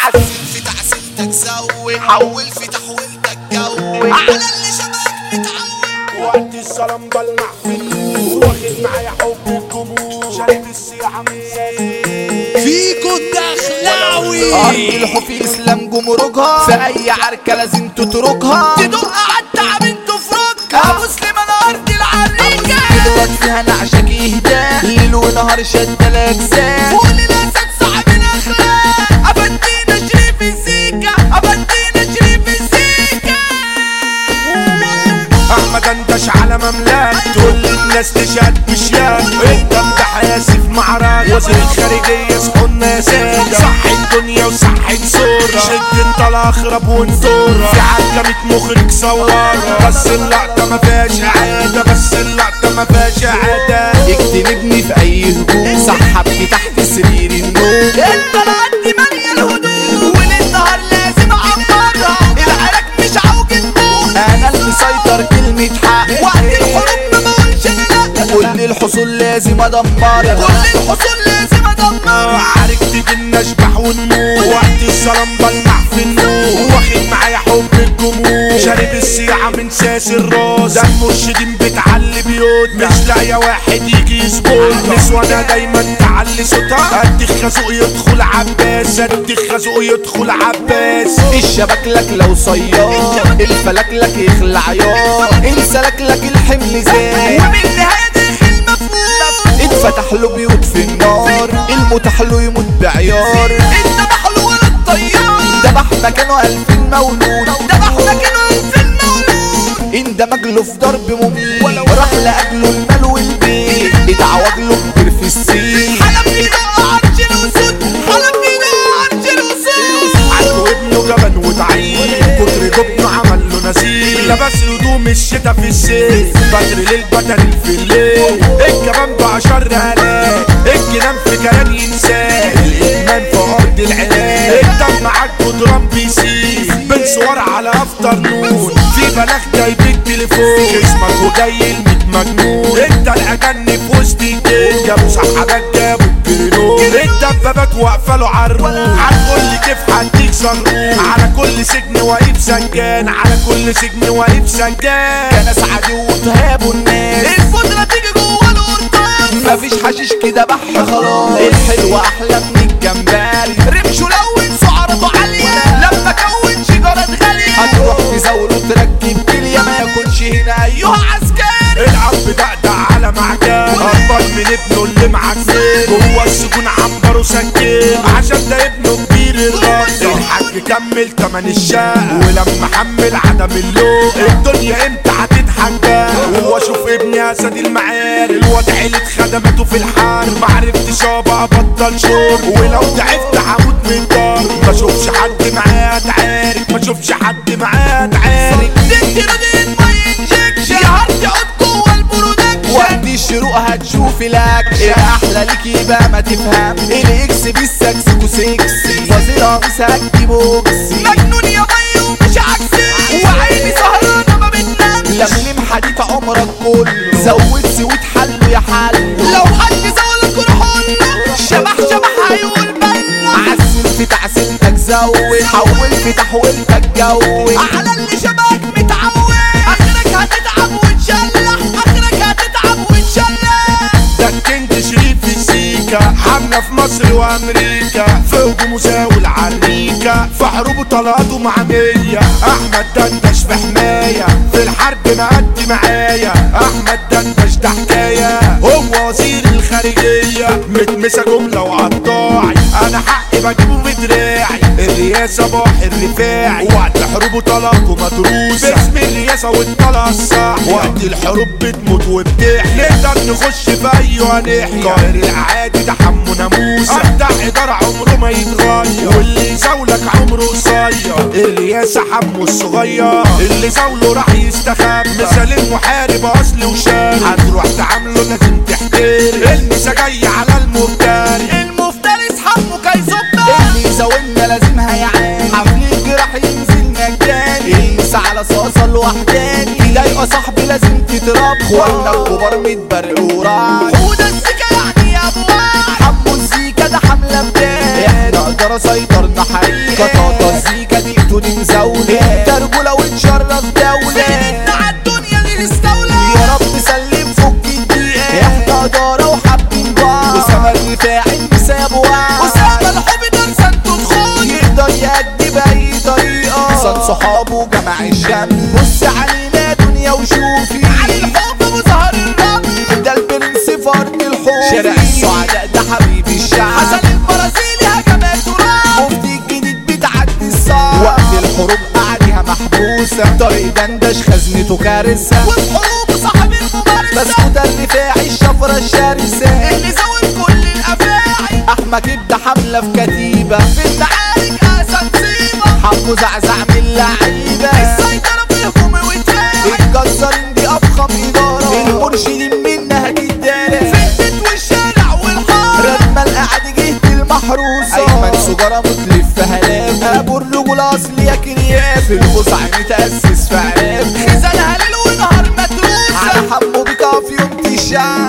عسل في تعسلتك زود حول في تحويلتك جو على اللي شبهك متعود وقت السلام بلمع في النور واخد معايا حب الجمهور شارب السياحة من فيكو الدخلاوي أرض الحوفي إسلام جمركها في أي عركة لازم تتركها تدق عالتعب انتو فركها مسلم انا ارض العريكة تضرب فيها نعشك إهداء ليل ونهار شد الأجزاء فوق للاسد صاحب الاخلاق ابدينا شريف السيكة ابدينا شريف السيكة احمد اندش على مملاك تقول للناس تشهد بشياك انت امدح ياسف معراك وزير الخارجية سخنا يا سادة صح الدنيا وصح الصورة شد انت الاخرب وانطورة في عالكة مخرج صورة بس اللقطة ما فيهاش عادة بس اللقطة ما فيهاش عادة اجتنبني في أي هجوم سحبني تحت سرير النوم انت العدي مالية الهدوء وللنهار لازم اعمرها العراك مش عوج النور أنا المسيطر كلمة حق وقت الحروب ما بقولش انا لا كل الحصول لازم أدمرها كل الحصول لازم ادمرها عركت جبنا اشبح ونموت وقت السلام بلمع في النور واخد معايا حب الجمهور شارب السيعة من ساس الراس ده المرشدين بتعلي بيوت مش لاقية واحد يجي يظبط نسوانا دايما تعلي صوتها قد الخازوق يدخل عباس قد الخازوق يدخل عباس الشبك لك لو صياد الفلك لك يخلع يار انسلك لك الحمل زاد وبالنهاية داخل مفهوم اتفتح له بيوت في النار المتاح له يموت بعيار انت محلول الطيار ذبح مكانه ألف مولود ذبحنا كانوا في المولود اندمج له في ضرب مميت راح لأجله المال والبيت اتعوج له كبير في السين حلب فينا عرش الاسود حلب فينا عرش الاسود عنده ابنه جبن وتعيين كتر جبنه عمل له نسيج لبس هدوم الشتا في الصيف بدر للبدن في الليل الكمان بقى شر هلاك الجنان في كلام ينساه الادمان في ارض العلاج الدم معاك جدران بيسيب بين صور على افتر نون في بلاغ جايب التليفون اسمك وجاي الميت مجنون انت الاجن في وسط ايديك جابوا سحبك جابوا الجرينون الدبابات واقفه له عالروح على كل كيف هديك صاروخ على كل سجن واقف سجان على كل سجن واقف سجان ناس عادي وتهابوا الناس الفترة تيجي جوه القرطاس مفيش حشيش كده بح خلاص الحلوة أحلى من الجمبري رمشوا لون سعراته عالية لما كون شجرة غالية هتروح تزاوله تركب كلية ما ياكلش هنا أيها ايها عسكري العب دقدق على معجان اكبر من ابنه اللي معجنين جوه السجون عنبره سكين عشان ده ابنه كبير الراس الحاج كمل تمن الشقة ولما حمل عدم اللوم الدنيا امتى هتضحك بقى هو شوف ابني اسد المعارك الواد عيلة خدمته في الحرب معرفتش ابقى ابطل شرب ولو تعبت هموت من الدار ما اشوفش حد معاه اتعارك ما اشوفش حد معاه اتعارك دي ردين ما ينجكش يا هارد عود جوه البرودكشن وقت الشروق هتشوف الاكشن احلى ليك يبقى ما تفهم الاكس بالسكسكو سكسي فظيعة مسكي بوكسي مجنون يا مي ومش عكسي وعيني سهرانة ما بتنامش لملم حديد عمرك كله زود سويت حلو يا حلو لو حد زولك روح له شبح شبح هيقول بلا عسل في تعسلتك زود حول في تحويلتك جود على اللي شبهك متعود اخرك هتتعب وتشلح اخرك هتتعب وتشلح ده الكينج شريف السيكا حملة في مصر وامريكا في هجوم مساوي العريكة في حروب وطلاقاته مع مية احمد دندش في حماية في الحرب مأدي معايا احمد دندش ده حكاية هو وزير الخارجية متمسة جملة وقطاعي انا حقي بجيبه بدراعي الرئاسة باحر رفاعي وقت حروب وطلاقه مدروسة باسم الرئاسة والطلقة الصح وقت الحروب بتموت وبتحيا نقدر نخش في اي هنحيا قاهر العادي ده حمو ناموسة ابدع ادارة عمره ما يتغير واللي زولك عمره قصير الرئاسة حمو الصغير اللي زوله راح يستخبى مثال المحارب اصلي وشاري هتروح تعامله لازم تحترم المسا جاي على المفتري المفترس حمو كيزبنا اللي يزودنا لازم هيعاني حفل الجراح ينزل مجاني المس على صاصة لوحداني ضايقة صاحبي لازم تتراب اخوانا الكبار متبرقوا وراك وده السكة يعني يا ابو واحد حمو الزيكا ده حملة بداية احنا اقدر اسيطرنا حقيقة دي مزاولة انت رجولة وتشرف دولة سيدنا عالدنيا اللي استولى يا رب سلم فك الدقيقة احنا إدارة وحابين بعض وسما الرفاعي المساب وعد وسام الحب ده انتوا تخون يقدر يأدي بأي طريقة لسان صحابه وجمع الشمل بص علينا دنيا وشوفي علي الحب وظهر الرمل ده البرنس فرد الحوفي شارع السعداء ده حبيب الشعب حسن البرازيلي هجمات تراب مفتي الجديد بتعدي الصعب وقت الحروب قعدها محبوسة طريق دندش خزنته كارثة والحروب صاحب الممارسة بسكوتة الرفاعي الشفرة الشرسة اللي زود كل الافاعي أحمد كبدة حملة في كتيبة في المعارك اسد صيبة حمو زعزع من اللعيبة السيطرة في هجوم وتاعي الجزارين دي أفخم إدارة المرشدين منها تدارة في البيت والشارع والحارة ردمة القعد جهة المحروسة أيمن سجارة متلف في هلاف أبو الرجولة أصل يا كرياف البصع متأسس في عراف خزانها ليل ونهار متروسة على حمو بيكا في يوم الشعب